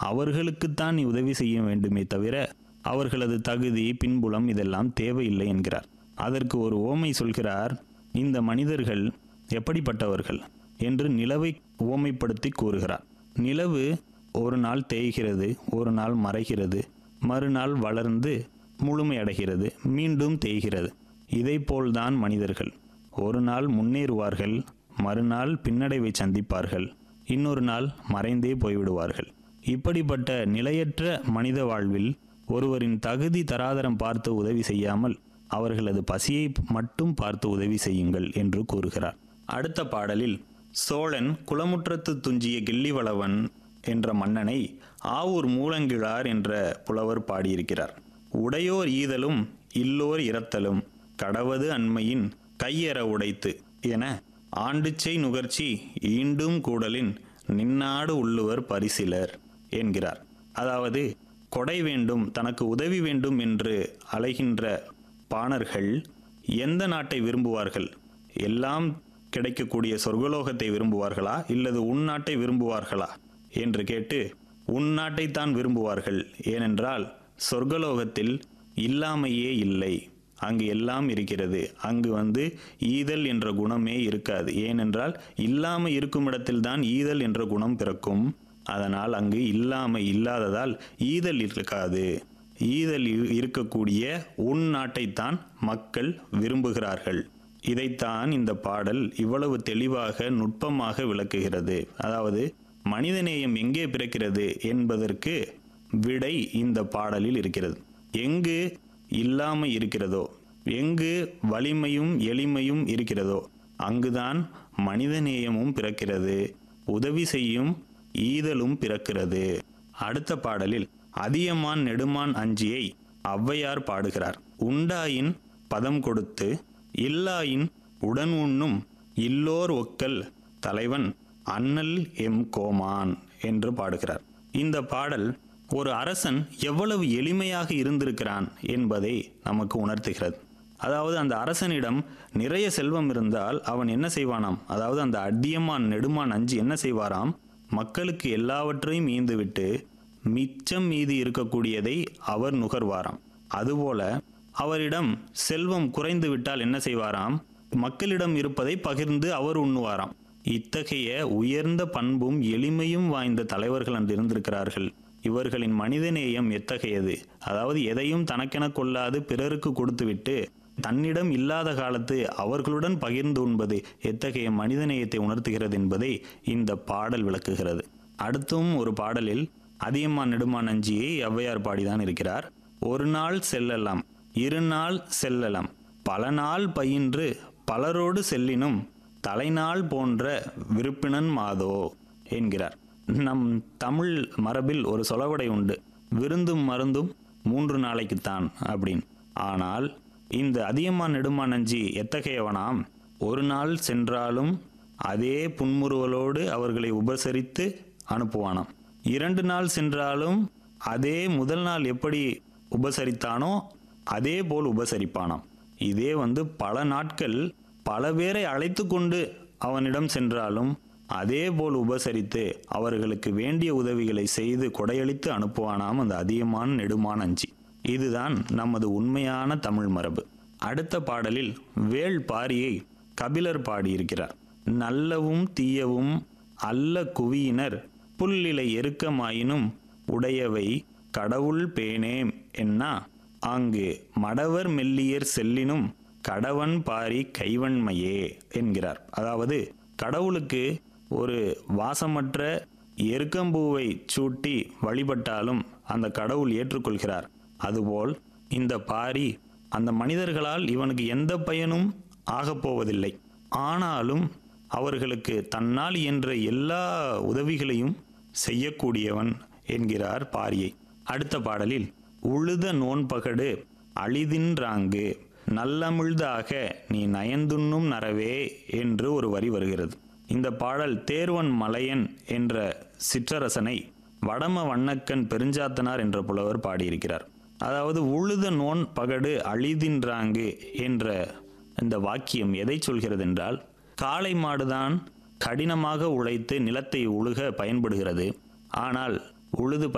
அவர்களுக்குத்தான் நீ உதவி செய்ய வேண்டுமே தவிர அவர்களது தகுதி பின்புலம் இதெல்லாம் தேவையில்லை என்கிறார் அதற்கு ஒரு ஓமை சொல்கிறார் இந்த மனிதர்கள் எப்படிப்பட்டவர்கள் என்று நிலவை ஓமைப்படுத்தி கூறுகிறார் நிலவு ஒரு நாள் தேய்கிறது ஒரு நாள் மறைகிறது மறுநாள் வளர்ந்து முழுமையடைகிறது மீண்டும் தேய்கிறது இதைப்போல்தான் மனிதர்கள் ஒரு நாள் முன்னேறுவார்கள் மறுநாள் பின்னடைவை சந்திப்பார்கள் இன்னொரு நாள் மறைந்தே போய்விடுவார்கள் இப்படிப்பட்ட நிலையற்ற மனித வாழ்வில் ஒருவரின் தகுதி தராதரம் பார்த்து உதவி செய்யாமல் அவர்களது பசியை மட்டும் பார்த்து உதவி செய்யுங்கள் என்று கூறுகிறார் அடுத்த பாடலில் சோழன் குளமுற்றத்து துஞ்சிய கிள்ளிவளவன் என்ற மன்னனை ஆவூர் மூலங்கிழார் என்ற புலவர் பாடியிருக்கிறார் உடையோர் ஈதலும் இல்லோர் இரத்தலும் கடவது அண்மையின் கையற உடைத்து என ஆண்டுச்சை நுகர்ச்சி ஈண்டும் கூடலின் நின்னாடு உள்ளுவர் பரிசிலர் என்கிறார் அதாவது கொடை வேண்டும் தனக்கு உதவி வேண்டும் என்று அலைகின்ற பாணர்கள் எந்த நாட்டை விரும்புவார்கள் எல்லாம் கிடைக்கக்கூடிய சொர்க்கலோகத்தை விரும்புவார்களா இல்லது உன் நாட்டை விரும்புவார்களா என்று கேட்டு உன் நாட்டைத்தான் விரும்புவார்கள் ஏனென்றால் சொர்க்கலோகத்தில் இல்லாமையே இல்லை அங்கு எல்லாம் இருக்கிறது அங்கு வந்து ஈதல் என்ற குணமே இருக்காது ஏனென்றால் இல்லாமல் இருக்கும் இடத்தில்தான் ஈதல் என்ற குணம் பிறக்கும் அதனால் அங்கு இல்லாமை இல்லாததால் ஈதல் இருக்காது ஈதல் இரு- இருக்கக்கூடிய உன் நாட்டைத்தான் மக்கள் விரும்புகிறார்கள் இதைத்தான் இந்த பாடல் இவ்வளவு தெளிவாக நுட்பமாக விளக்குகிறது அதாவது மனிதநேயம் எங்கே பிறக்கிறது என்பதற்கு விடை இந்த பாடலில் இருக்கிறது எங்கு இல்லாமை இருக்கிறதோ எங்கு வலிமையும் எளிமையும் இருக்கிறதோ அங்குதான் மனிதநேயமும் பிறக்கிறது உதவி செய்யும் ஈதலும் பிறக்கிறது அடுத்த பாடலில் அதியமான் நெடுமான் அஞ்சியை ஔவையார் பாடுகிறார் உண்டாயின் பதம் கொடுத்து இல்லாயின் உடன் உண்ணும் இல்லோர் ஒக்கல் தலைவன் அண்ணல் எம் கோமான் என்று பாடுகிறார் இந்த பாடல் ஒரு அரசன் எவ்வளவு எளிமையாக இருந்திருக்கிறான் என்பதை நமக்கு உணர்த்துகிறது அதாவது அந்த அரசனிடம் நிறைய செல்வம் இருந்தால் அவன் என்ன செய்வானாம் அதாவது அந்த அடியமான் நெடுமான் அஞ்சு என்ன செய்வாராம் மக்களுக்கு எல்லாவற்றையும் ஈந்துவிட்டு மிச்சம் மீதி இருக்கக்கூடியதை அவர் நுகர்வாராம் அதுபோல அவரிடம் செல்வம் குறைந்து விட்டால் என்ன செய்வாராம் மக்களிடம் இருப்பதை பகிர்ந்து அவர் உண்ணுவாராம் இத்தகைய உயர்ந்த பண்பும் எளிமையும் வாய்ந்த தலைவர்கள் அன்று இருந்திருக்கிறார்கள் இவர்களின் மனிதநேயம் எத்தகையது அதாவது எதையும் தனக்கென கொள்ளாது பிறருக்கு கொடுத்துவிட்டு தன்னிடம் இல்லாத காலத்து அவர்களுடன் பகிர்ந்து உண்பது எத்தகைய மனிதநேயத்தை உணர்த்துகிறது என்பதை இந்த பாடல் விளக்குகிறது அடுத்தும் ஒரு பாடலில் அதியமான் நெடுமான் அஞ்சியை ஔவையார் பாடிதான் இருக்கிறார் ஒரு நாள் செல்லலாம் இரு நாள் செல்லலாம் பல நாள் பயின்று பலரோடு செல்லினும் தலைநாள் போன்ற விருப்பினன் மாதோ என்கிறார் நம் தமிழ் மரபில் ஒரு சொலவடை உண்டு விருந்தும் மருந்தும் மூன்று நாளைக்குத்தான் அப்படின்னு ஆனால் இந்த அதியமான் நெடுமான் அஞ்சி எத்தகையவனாம் ஒரு நாள் சென்றாலும் அதே புன்முறுவலோடு அவர்களை உபசரித்து அனுப்புவானாம் இரண்டு நாள் சென்றாலும் அதே முதல் நாள் எப்படி உபசரித்தானோ அதே போல் உபசரிப்பானாம் இதே வந்து பல நாட்கள் பல பேரை அழைத்து கொண்டு அவனிடம் சென்றாலும் அதே போல் உபசரித்து அவர்களுக்கு வேண்டிய உதவிகளை செய்து கொடையளித்து அனுப்புவானாம் அந்த அதிகமான நெடுமான் அஞ்சி இதுதான் நமது உண்மையான தமிழ் மரபு அடுத்த பாடலில் வேள் பாரியை கபிலர் பாடியிருக்கிறார் நல்லவும் தீயவும் அல்ல குவியினர் புல்லிலை எருக்கமாயினும் உடையவை கடவுள் பேணேம் என்னா ஆங்கு மடவர் மெல்லியர் செல்லினும் கடவன் பாரி கைவன்மையே என்கிறார் அதாவது கடவுளுக்கு ஒரு வாசமற்ற எருக்கம்பூவை சூட்டி வழிபட்டாலும் அந்த கடவுள் ஏற்றுக்கொள்கிறார் அதுபோல் இந்த பாரி அந்த மனிதர்களால் இவனுக்கு எந்த பயனும் ஆகப்போவதில்லை ஆனாலும் அவர்களுக்கு தன்னால் இயன்ற எல்லா உதவிகளையும் செய்யக்கூடியவன் என்கிறார் பாரியை அடுத்த பாடலில் உழுத நோன்பகடு அழிதின்றாங்கு நல்லமிழ்தாக நீ நயந்துண்ணும் நரவே என்று ஒரு வரி வருகிறது இந்த பாடல் தேர்வன் மலையன் என்ற சிற்றரசனை வடம வண்ணக்கன் பெருஞ்சாத்தனார் என்ற புலவர் பாடியிருக்கிறார் அதாவது உழுத நோன் பகடு அழிதின்றாங்கு என்ற இந்த வாக்கியம் எதை சொல்கிறது என்றால் காளை மாடுதான் கடினமாக உழைத்து நிலத்தை உழுக பயன்படுகிறது ஆனால் உழுது